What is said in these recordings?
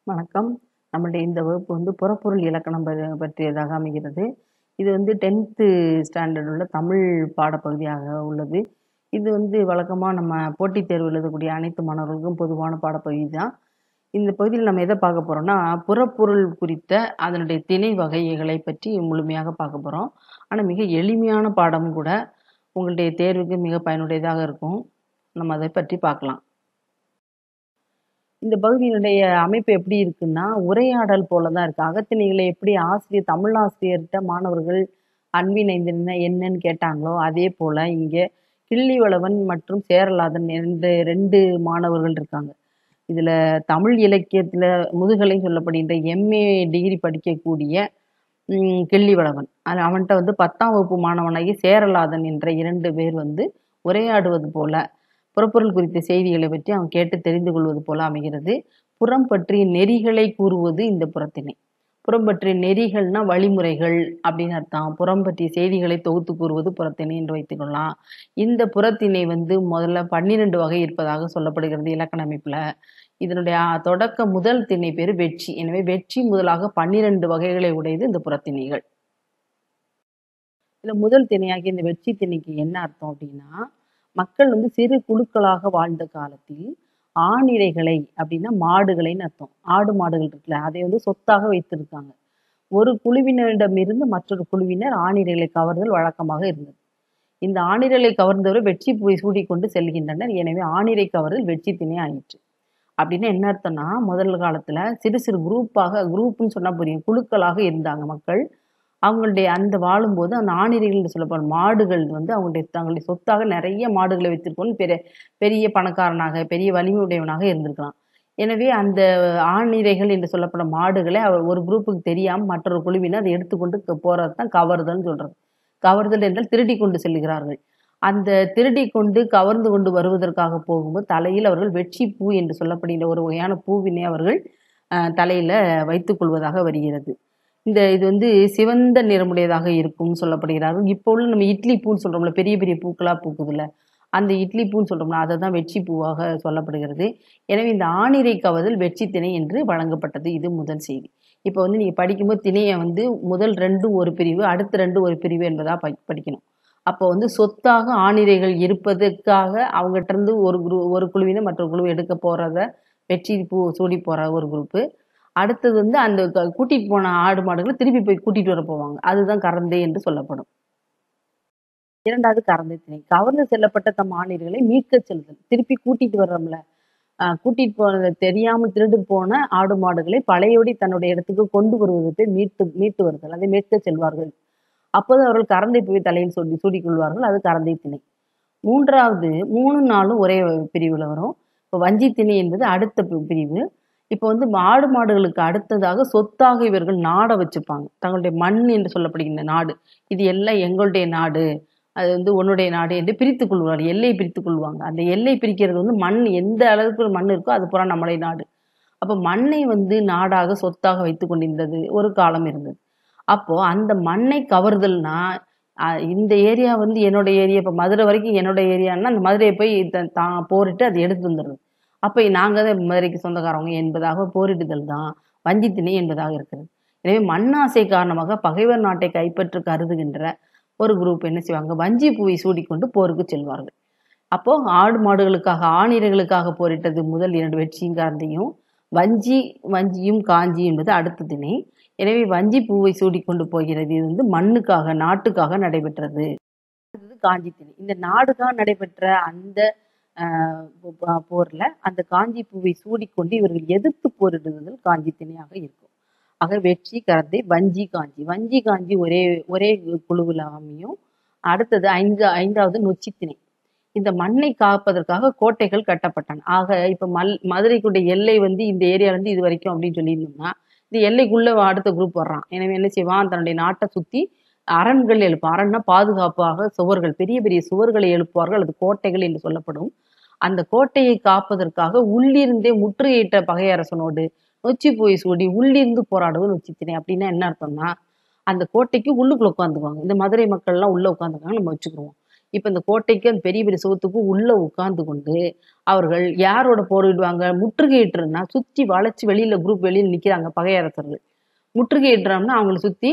வணக்கம் நம்மளுடைய இந்த வகுப்பு வந்து புறப்பொருள் இலக்கணம் ப- பற்றியதாக அமைகிறது இது வந்து டென்த்து ஸ்டாண்டர்ட் உள்ள தமிழ் பாடப்பகுதியாக உள்ளது இது வந்து வழக்கமாக நம்ம போட்டித் தேர்வு எழுதக்கூடிய அனைத்து மாணவர்களுக்கும் பொதுவான பாடப்பகுதி தான் இந்த பகுதியில் நம்ம எதை பார்க்க போறோம்னா புறப்பொருள் குறித்த அதனுடைய திணை வகைகளை பற்றி முழுமையாக பார்க்க போகிறோம் ஆனால் மிக எளிமையான பாடமும் கூட உங்களுடைய தேர்வுக்கு மிக பயனுடையதாக இருக்கும் நம்ம அதை பற்றி பார்க்கலாம் இந்த பகுதியினுடைய அமைப்பு எப்படி இருக்குன்னா உரையாடல் போல தான் இருக்கு அகத்திணைகளை எப்படி ஆசிரியர் தமிழ் ஆசிரியர்கிட்ட மாணவர்கள் அன்பினைந்தன என்னன்னு கேட்டாங்களோ அதே போல இங்கே கிள்ளிவளவன் மற்றும் சேரலாதன் ரெண்டு ரெண்டு மாணவர்கள் இருக்காங்க இதுல தமிழ் இலக்கியத்துல முதுகலை சொல்லப்படுகின்ற எம்ஏ டிகிரி படிக்கக்கூடிய ம், கிள்ளிவளவன் அது அவன்கிட்ட வந்து பத்தாம் வகுப்பு மாணவனாகி சேரலாதன் என்ற இரண்டு பேர் வந்து உரையாடுவது போல புறப்பொருள் குறித்த செய்திகளை பற்றி அவன் கேட்டு தெரிந்து கொள்வது போல அமைகிறது புறம் பற்றிய நெறிகளை கூறுவது இந்த புறத்திணை புறம் பற்றிய நெறிகள்னா வழிமுறைகள் அப்படின்னு அர்த்தம் புறம் பற்றிய செய்திகளை தொகுத்து கூறுவது புறத்திணை என்று வைத்துக்கொள்ளலாம் இந்த புறத்திணை வந்து முதல்ல பன்னிரண்டு வகை இருப்பதாக சொல்லப்படுகிறது இலக்கண அமைப்புல இதனுடைய ஆ, தொடக்க முதல் திணை பேரு வெற்றி எனவே வெற்றி முதலாக பன்னிரண்டு வகைகளை உடையது இந்த புறத்திணைகள் இதுல முதல் திணையாகிய இந்த வெற்றி திணைக்கு என்ன அர்த்தம் அப்படின்னா மக்கள் வந்து சிறு குழுக்களாக வாழ்ந்த காலத்தில் ஆணிரைகளை அப்படின்னா மாடுகளைன்னு அர்த்தம் ஆடு மாடுகள் இருக்குல்ல அதை வந்து சொத்தாக வைத்திருக்காங்க ஒரு குழுவினரிடமிருந்து மற்றொரு குழுவினர் ஆணிரைகளை கவர்தல் வழக்கமாக இருந்தது இந்த ஆணிரலை கவர்ந்தவர் வெற்றி போய் சூடிக்கொண்டு செல்கின்றனர் எனவே ஆணிரை கவர்தல் வெற்றி திணை ஆயிற்று அப்படின்னு என்ன அர்த்தம்னா முதல் காலத்துல சிறு சிறு குரூப்பாக குரூப்னு சொன்னா புரியும் குழுக்களாக இருந்தாங்க மக்கள் அவங்களுடைய அந்த வாழும்போது அந்த ஆணிரைகள் என்று சொல்லப்படும் மாடுகள் வந்து அவங்களுடைய தங்களுடைய சொத்தாக நிறைய மாடுகளை வைத்திருக்கணும் பெரிய பெரிய பணக்காரனாக பெரிய வலிமையுடையவனாக இருந்திருக்கலாம் எனவே அந்த ஆணிரைகள் என்று சொல்லப்படும் மாடுகளை அவர் ஒரு குரூப்புக்கு தெரியாம மற்றொரு குழுவினர் அதை எடுத்துக்கொண்டு க- போறது தான் கவர்தல்னு சொல்றது கவர்தல் என்றால் திருடி கொண்டு செல்கிறார்கள் அந்த திருடி கொண்டு கவர்ந்து கொண்டு வருவதற்காக போகும்போது தலையில் அவர்கள் வெற்றி பூ என்று சொல்லப்படுகின்ற ஒரு வகையான பூவினை அவர்கள் அஹ், தலையில வைத்துக் கொள்வதாக வருகிறது இந்த இது வந்து சிவந்த நிறமுடையதாக இருக்கும் சொல்லப்படுகிறார்கள் இப்போ உள்ள நம்ம இட்லி பூன்னு சொல்றோம்ல பெரிய பெரிய பூக்களா பூக்குதுல்ல அந்த இட்லி பூன்னு சொல்றோம்ல அதை தான் வெற்றி பூவாக சொல்லப்படுகிறது எனவே இந்த ஆணிரை கவதல் வெற்றி திணை என்று வழங்கப்பட்டது இது முதல் செய்தி இப்போ வந்து நீங்க படிக்கும்போது திணையை வந்து முதல் ரெண்டு ஒரு பிரிவு அடுத்த ரெண்டு ஒரு பிரிவு என்பதா படி- படிக்கணும் அப்போ வந்து சொத்தாக ஆணிரைகள் இருப்பதற்காக அவங்ககிட்ட இருந்து ஒரு குரு ஒரு குழுவினர் மற்ற குழு எடுக்க போறத வெற்றி பூ சூடி போற ஒரு குரூப்பு அடுத்தது வந்து அந்த க- கூட்டிட்டு போன ஆடு மாடுகளை திருப்பி போய் கூட்டிட்டு வர போவாங்க அதுதான் கறந்தை என்று சொல்லப்படும் இரண்டாவது கறந்தை திணை கவர்ந்து செல்லப்பட்ட தம் ஆணிர்களை மீட்கச் செல்லுதல் திருப்பி கூட்டிட்டு வர்றோம்ல ஆஹ் கூட்டிட்டு போனது தெரியாமல் திருடு போன ஆடு மாடுகளை பழையபடி தன்னுடைய இடத்துக்கு கொண்டு வருவது பேர் மீட்டு மீட்டு வருதல் அதை மீட்கச் செல்வார்கள் அப்போது அவர்கள் கறந்தை போய் தலையில் சொல்லி சூடிக்கொள்வார்கள் அது கறந்தை திணை மூன்றாவது மூணு நாளும் ஒரே பிரிவில் வரும் இப்போ வஞ்சி திணை என்பது அடுத்த பி- பிரிவு இப்போ வந்து ஆடு மாடுகளுக்கு அடுத்ததாக சொத்தாக இவர்கள் நாடை வச்சுப்பாங்க தங்களுடைய மண் என்று சொல்லப்படுகின்ற நாடு இது எல்லாம் எங்களுடைய நாடு அது வந்து உன்னுடைய நாடு என்று பிரித்துக் கொள்வார்கள் எல்லையை பிரித்துக் கொள்வாங்க அந்த எல்லை பிரிக்கிறது வந்து மண் எந்த அளவுக்கு மண் இருக்கோ அது பூரா நம்முடைய நாடு அப்போ மண்ணை வந்து நாடாக சொத்தாக வைத்து கொண்டிருந்தது ஒரு காலம் இருந்தது அப்போ அந்த மண்ணை கவர்தல்னா அஹ் இந்த ஏரியா வந்து என்னோட ஏரியா இப்போ மதுரை வரைக்கும் என்னோட ஏரியான்னா அந்த மதுரையை போய் த- தான் போரிட்டு அதை எடுத்து வந்துடுறது அப்போ நாங்கள் தான் மதுரைக்கு சொந்தக்காரவங்க என்பதாக போரிடுதல் தான் வஞ்சித்திணை என்பதாக இருக்கிறது எனவே மண்ணாசை காரணமாக பகைவர் நாட்டை கைப்பற்ற கருதுகின்ற ஒரு குரூப் என்ன செய்வாங்க வஞ்சி பூவை சூடிக்கொண்டு போருக்கு செல்வார்கள் அப்போ ஆடு மாடுகளுக்காக ஆணிரைகளுக்காக போரிட்டது முதல் இரண்டு வெற்றியும் காந்தையும் வஞ்சி வஞ்சியும் காஞ்சி என்பது அடுத்த திணை எனவே வஞ்சி பூவை சூடிக்கொண்டு போகிறது இது வந்து மண்ணுக்காக நாட்டுக்காக நடைபெற்றது அடுத்தது காஞ்சி திணை இந்த நாடுக்காக நடைபெற்ற அந்த ஆஹ், போ- போ- போர்ல அந்த காஞ்சி பூவை சூடிக்கொண்டு இவர்கள் எதிர்த்து போரிடுதல் காஞ்சி திணையாக இருக்கும் ஆக வெற்றி கரந்தை வஞ்சி காஞ்சி வஞ்சி காஞ்சி ஒரே ஒரே குழுவில் அமையும் அடுத்தது ஐந்து ஐந்தாவது நொச்சி திணை இந்த மண்ணை காப்பதற்காக கோட்டைகள் கட்டப்பட்டன ஆக இப்ப மல் மதுரைக்குடைய எல்லை வந்து இந்த ஏரியால இருந்து இது வரைக்கும் அப்படின்னு சொல்லியிருந்தோம்னா இந்த எல்லைக்குள்ள அடுத்த குரூப் வர்றான் எனவே என்ன செய்வான் தன்னுடைய நாட்டை சுத்தி அரண்கள் எழுப்பும் அரண்னா பாதுகாப்பாக சுவர்கள் பெரிய பெரிய சுவர்களை எழுப்புவார்கள் அது கோட்டைகள் என்று சொல்லப்படும் அந்த கோட்டையை காப்பதற்காக உள்ளிருந்தே முற்றுகையிட்ட பகையரசனோடு நொச்சி போய் சூடி உள்ளிருந்து போராடுவது நொச்சித்திணை அப்படின்னா என்ன அர்த்தம்னா அந்த கோட்டைக்கு உள்ளுக்குள்ள உட்காந்துக்குவாங்க இந்த மதுரை மக்கள் எல்லாம் உள்ள உட்காந்துருக்காங்க நம்ம வச்சுக்கிருவோம் இப்ப இந்த கோட்டைக்கு அந்த பெரிய பெரிய சுவத்துக்கு உள்ள உட்கார்ந்து கொண்டு அவர்கள் யாரோட போரிடுவாங்க முற்றுகையிட்டுருன்னா சுத்தி வளைச்சு வெளியில குரூப் வெளியில நிக்கிறாங்க பகையரசர்கள் முற்றுகையிடுறோம்னா அவங்கள சுத்தி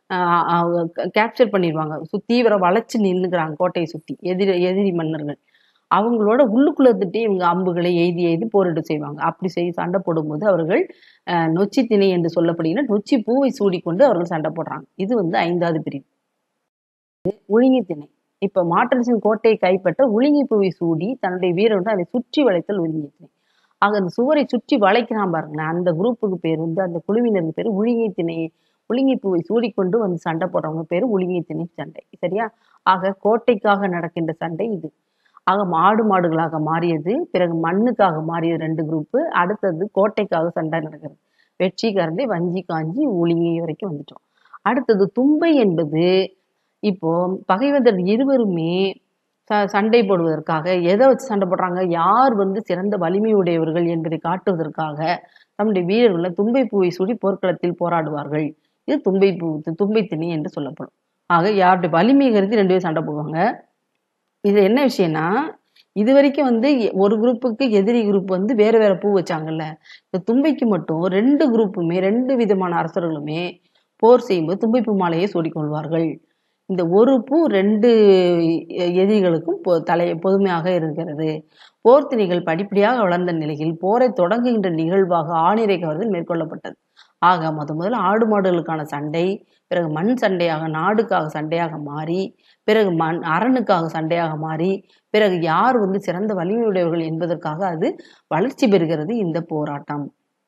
கேப்சர் பண்ணிடுவாங்க சுத்தி இவரை வளைச்சு நின்னுக்கிறாங்க கோட்டையை சுத்தி எதிரி எதிரி மன்னர்கள் அவங்களோட உள்ளுக்குள்ள இருந்துட்டே இவங்க அம்புகளை எய்தி எய்தி போரிட செய்வாங்க அப்படி செய்து சண்டை போடும்போது அவர்கள் அஹ், நொச்சி திணை என்று சொல்லப்படுகிற நொச்சி பூவை சூடிக்கொண்டு அவர்கள் சண்டை போடுறாங்க இது வந்து ஐந்தாவது பிரிவு உளிங்கி திணை இப்ப மாற்றரசின் கோட்டையை கைப்பற்ற உளிங்கி பூவை சூடி தன்னுடைய வீரருடன் அதை சுற்றி வளைத்தல் உளிங்கி திணை ஆக அந்த சுவரை சுற்றி வளைக்கிறான் பாருங்களேன் அந்த குரூப்புக்கு பேர் வந்து அந்த குழுவினருக்கு பேர் உளிங்கி திணை உளிங்கி பூவை சூடிக்கொண்டு வந்து சண்டை போடுறவங்க பேர் உளிங்கி திணை சண்டை சரியா ஆக கோட்டைக்காக நடக்கின்ற சண்டை இது ஆக மாடு மாடுகளாக மாறியது பிறகு மண்ணுக்காக மாறியது ரெண்டு குரூப்பு அடுத்தது கோட்டைக்காக சண்டை நடக்கிறது வெற்றி கரண்டி வஞ்சி காஞ்சி உளிங்கி வரைக்கும் வந்துட்டோம் அடுத்தது தும்பை என்பது இப்போ பகைவந்தர் இருவருமே ச- சண்டை போடுவதற்காக எதை வச்சு சண்டை போடுறாங்க யார் வந்து சிறந்த வலிமை உடையவர்கள் என்பதை காட்டுவதற்காக தம்முடைய வீரர்களை தும்பை பூவை சூடி போர்க்களத்தில் போராடுவார்கள் இது தும்பை பூ தும்பை திணை என்று சொல்லப்படும் ஆக யாருடைய வலிமை கருதி ரெண்டு பேரும் சண்டை போடுவாங்க இது என்ன விஷயம்னா இது வரைக்கும் வந்து எ- ஒரு குரூப்புக்கு எதிரி குரூப் வந்து வேற வேற பூ வச்சாங்கல்ல இந்த தும்பைக்கு மட்டும் ரெண்டு குரூப்புமே ரெண்டு விதமான அரசர்களுமே போர் செய்யும்போது தும்பைப்பூ மாலையை சூடிக்கொள்வார்கள் இந்த ஒரு பூ ரெண்டு எ- எதிரிகளுக்கும் பொ- தலை பொதுமையாக இருக்கிறது போர்த்திணிகள் படிப்படியாக வளர்ந்த நிலையில் போரை தொடங்குகின்ற நிகழ்வாக ஆணிரை கவர்தல் மேற்கொள்ளப்பட்டது ஆக முத முதல்ல ஆடு மாடுகளுக்கான சண்டை பிறகு மண் சண்டையாக நாடுக்காக சண்டையாக மாறி பிறகு மண் அரணுக்காக சண்டையாக மாறி பிறகு யார் வந்து சிறந்த வலிமையுடையவர்கள் என்பதற்காக அது வளர்ச்சி பெறுகிறது இந்த போராட்டம்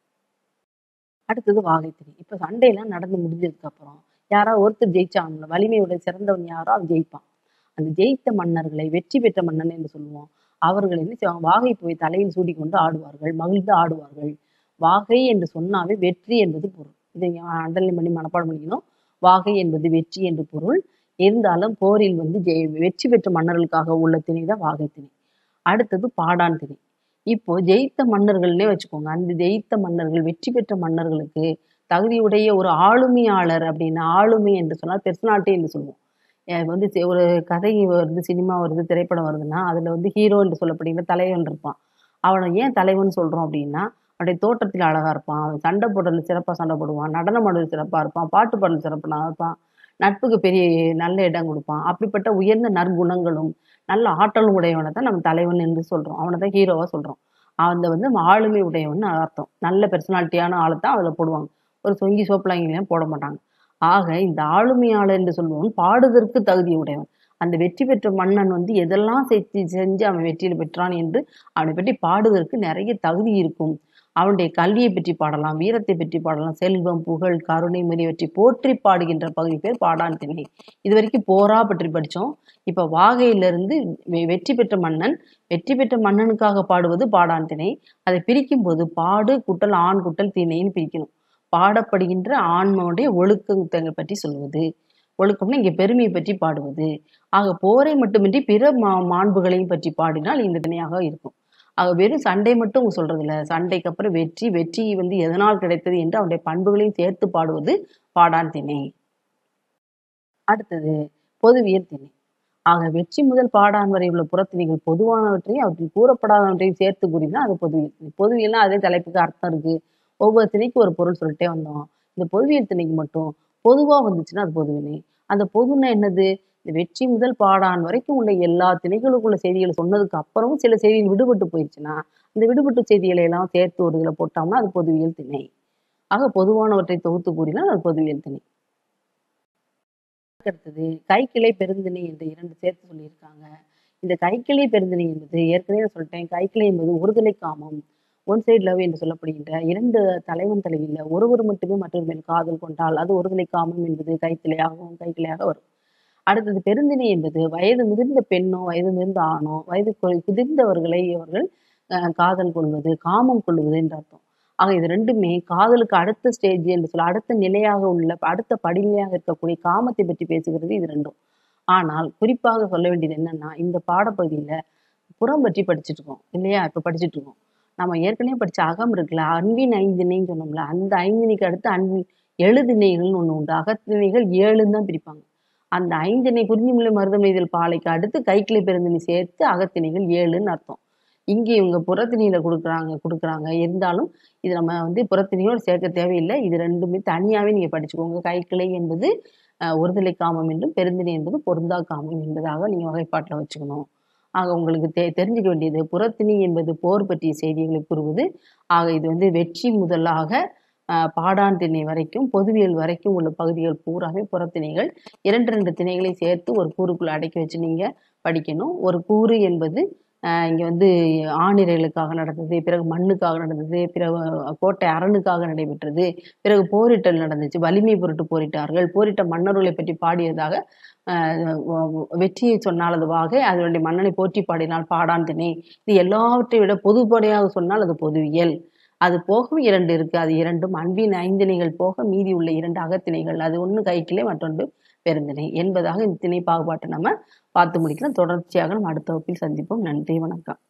அடுத்தது வாகைத்திணை இப்ப சண்டையெல்லாம் நடந்து முடிஞ்சதுக்கு அப்புறம் யாராவது ஒருத்தர் ஜெயிச்சாங்கல்ல வலிமையுடைய சிறந்தவன் யாரோ அவன் ஜெயிப்பான் அந்த ஜெயித்த மன்னர்களை வெற்றி பெற்ற மன்னன் என்று சொல்லுவோம் அவர்கள் என்ன செய்வாங்க வாகை போய் தலையில் சூடிக்கொண்டு ஆடுவார்கள் மகிழ்ந்து ஆடுவார்கள் வாகை என்று சொன்னாவே வெற்றி என்பது பொருள் இதை அண்டர்லைன் பண்ணி மனப்பாடம் பண்ணிக்கணும் வாகை என்பது வெற்றி என்று பொருள் இருந்தாலும் போரில் வந்து ஜெய வெற்றி பெற்ற மன்னர்களுக்காக உள்ள திணை தான் வாகை திணை அடுத்தது பாடான் திணை இப்போ ஜெயித்த மன்னர்கள்னே வச்சுக்கோங்க அந்த ஜெயித்த மன்னர்கள் வெற்றி பெற்ற மன்னர்களுக்கு தகுதியுடைய ஒரு ஆளுமையாளர் அப்படின்னா ஆளுமை என்று சொன்னால் பெர்சனாலிட்டி என்று சொல்லுவோம் அஹ் இப்ப வந்து சி- ஒரு கதை வருது சினிமா வருது திரைப்படம் வருதுன்னா அதுல வந்து ஹீரோ என்று சொல்லப்படுகிற தலைவன் இருப்பான் அவனை ஏன் தலைவன் சொல்றோம் அப்படின்னா அவனுடைய தோற்றத்தில் அழகா இருப்பான் அவன் சண்டை போடுறதுல சிறப்பா சண்டை போடுவான் நடனம் ஆடுறது சிறப்பா இருப்பான் பாட்டு பாடுறது சிறப்பா இருப்பான் நட்புக்கு பெரிய நல்ல இடம் கொடுப்பான் அப்படிப்பட்ட உயர்ந்த நற்குணங்களும் நல்ல ஆற்றலும் உடையவனை தான் நம்ம தலைவன் என்று சொல்றோம் அவனை தான் ஹீரோவா சொல்றோம் அந்த வந்து ஆளுமை உடையவன் அர்த்தம் நல்ல பெர்சனாலிட்டியான ஆளை தான் அதுல போடுவாங்க ஒரு சொங்கி சோப்பலாங்கெல்லாம் போட மாட்டாங்க ஆக இந்த ஆளுமையாளர் என்று சொல்பவன் பாடுவதற்கு தகுதி உடையவன் அந்த வெற்றி பெற்ற மன்னன் வந்து எதெல்லாம் செஞ்சு செஞ்சு அவன் வெற்றியில் பெற்றான் என்று அவனை பற்றி பாடுவதற்கு நிறைய தகுதி இருக்கும் அவனுடைய கல்வியை பற்றி பாடலாம் வீரத்தை பற்றி பாடலாம் செல்வம் புகழ் கருணை முதலியவற்றை போற்றி பாடுகின்ற பகுதி பேர் பாடான் திணை இது வரைக்கும் போரா பற்றி படிச்சோம் இப்ப வாகையிலிருந்து வெ- வெற்றி பெற்ற மன்னன் வெற்றி பெற்ற மன்னனுக்காக பாடுவது பாடான் திணை அதை பிரிக்கும் போது பாடு குட்டல் ஆண் குட்டல் திணைன்னு பிரிக்கணும் பாடப்படுகின்ற ஆன்மனுடைய ஒழுக்கத்தை பற்றி சொல்வது ஒழுக்கம்னா இங்க பெருமையை பற்றி பாடுவது ஆக போரை மட்டுமின்றி பிற மா மாண்புகளையும் பற்றி பாடினால் இந்த திணையாக இருக்கும் ஆக வெறும் சண்டை மட்டும் அவங்க சொல்றது இல்ல சண்டைக்கு அப்புறம் வெற்றி வெற்றி வந்து எதனால் கிடைத்தது என்று அவருடைய பண்புகளையும் சேர்த்து பாடுவது பாடான் திணை அடுத்தது பொதுவியல் திணை ஆக வெற்றி முதல் பாடான் வரை உள்ள புறத்திணைகள் பொதுவானவற்றையும் அவற்றில் கூறப்படாதவற்றையும் சேர்த்து கூறினா அது பொதுவியல் திணை பொதுவியல்னா அதே தலைப்புக்கு அர்த்தம் இருக்கு ஒவ்வொரு திணைக்கும் ஒரு பொருள் சொல்லிட்டே வந்தோம் இந்த பொதுவியல் திணைக்கு மட்டும் பொதுவா வந்துச்சுன்னா அது பொதுவினை அந்த பொதுன்னா என்னது இந்த வெற்றி முதல் பாடான் வரைக்கும் உள்ள எல்லா திணைகளுக்குள்ள செய்திகளை சொன்னதுக்கு அப்புறமும் சில செய்திகள் விடுபட்டு போயிடுச்சுன்னா அந்த விடுபட்ட செய்திகளை எல்லாம் சேர்த்து ஒரு இதுல போட்டோம்னா அது பொதுவியல் திணை ஆக பொதுவானவற்றை தொகுத்து கூறினால் அது பொதுவியல் திணை அடுத்தது கைக்கிளை பெருந்திணை என்ற இரண்டு சேர்த்து சொல்லியிருக்காங்க இந்த கைக்கிளை பெருந்திணை என்பது ஏற்கனவே நான் சொல்லிட்டேன் கைக்கிளை என்பது ஒருதலை காமம் ஒன் சைடு லவ் என்று சொல்லப்படுகின்ற இரண்டு தலைவன் தலைவியில் ஒருவர் மட்டுமே மற்றொரு மேல் காதல் கொண்டால் அது ஒருதலை காமம் என்பது கைக்கிளையாகவும் கைக்கிளையாக வரும் அடுத்தது பெருந்திணை என்பது வயது முதிர்ந்த பெண்ணோ வயது முதிர்ந்த ஆணோ வயது கு- குதிர்ந்தவர்களை அவர்கள் அஹ், காதல் கொள்வது காமம் கொள்வது என்று அர்த்தம் ஆக இது ரெண்டுமே காதலுக்கு அடுத்த ஸ்டேஜ் என்று சொல்ல அடுத்த நிலையாக உள்ள அடுத்த படிநிலையாக இருக்கக்கூடிய காமத்தை பற்றி பேசுகிறது இது ரெண்டும் ஆனால் குறிப்பாக சொல்ல வேண்டியது என்னன்னா இந்த பாடப்பகுதியில புறம் பற்றி படிச்சுட்டு இருக்கோம் இல்லையா இப்ப படிச்சுட்டு இருக்கோம் நம்ம ஏற்கனவே படிச்ச அகம் இருக்குல்ல அன்பின் ஐந்திணைன்னு சொன்னோம்ல அந்த ஐந்திணைக்கு அடுத்து அன்பின் எழுதிணைகள்னு ஒண்ணு உண்டு அகத்திணைகள் ஏழுன்னு தான் பிரிப்பாங்க அந்த ஐந்திணை குறிஞ்சிமுல்லை மருதம் இதில் பாலைக்கு அடுத்து கைக்கிளை பெருந்திணை சேர்த்து அகத்திணைகள் ஏழுன்னு அர்த்தம் இங்கே இவங்க புறத்திணையில கொடுக்குறாங்க கொடுக்குறாங்க இருந்தாலும் இது நம்ம வந்து புறத்திணையோடு சேர்க்க தேவையில்லை இது ரெண்டுமே தனியாகவே நீங்கள் படிச்சுக்கோங்க கைக்கிளை என்பது அஹ், ஒருதலை காமம் என்றும் பெருந்திணை என்பது பொருந்தா காமம் என்பதாக நீங்கள் வகைப்பாட்டில் வச்சுக்கணும் ஆக உங்களுக்கு தெ தெரிஞ்சுக்க வேண்டியது புறத்திணை என்பது போர் பற்றிய செய்திகளை கூறுவது ஆக இது வந்து வெற்றி முதலாக அஹ், பாடான் திணை வரைக்கும் பொதுவியல் வரைக்கும் உள்ள பகுதிகள் பூராவே புறத்திணைகள் இரண்டு ரெண்டு திணைகளை சேர்த்து ஒரு கூறுக்குள்ள அடக்கி வச்சு நீங்கள் படிக்கணும் ஒரு கூறு என்பது அஹ், இங்க வந்து ஆணிரைகளுக்காக நடந்தது பிறகு மண்ணுக்காக நடந்தது பிறகு கோட்டை அரணுக்காக நடைபெற்றது பிறகு போரிட்டல் நடந்துச்சு வலிமை பொருட்டு போரிட்டார்கள் போரிட்ட மன்னர்களை பற்றி பாடியதாக அஹ், வ- வெற்றியை சொன்னால் அது வாகை அதனுடைய மன்னனை போற்றி பாடினால் பாடான் திணை இது எல்லாவற்றை விட பொதுப்படையாக சொன்னால் அது பொதுவியல் அது போக இரண்டு இருக்கு அது இரண்டும் அன்பின் ஐந்திணைகள் போக மீதி உள்ள இரண்டு அகத்திணைகள் அது ஒன்று கைக்கிளை மற்றொன்று பெருந்திணை என்பதாக இந்த திணை பாகுபாட்டை நம்ம பார்த்து முடிக்கலாம் தொடர்ச்சியாக நம்ம அடுத்த வகுப்பில் சந்திப்போம் நன்றி வணக்கம்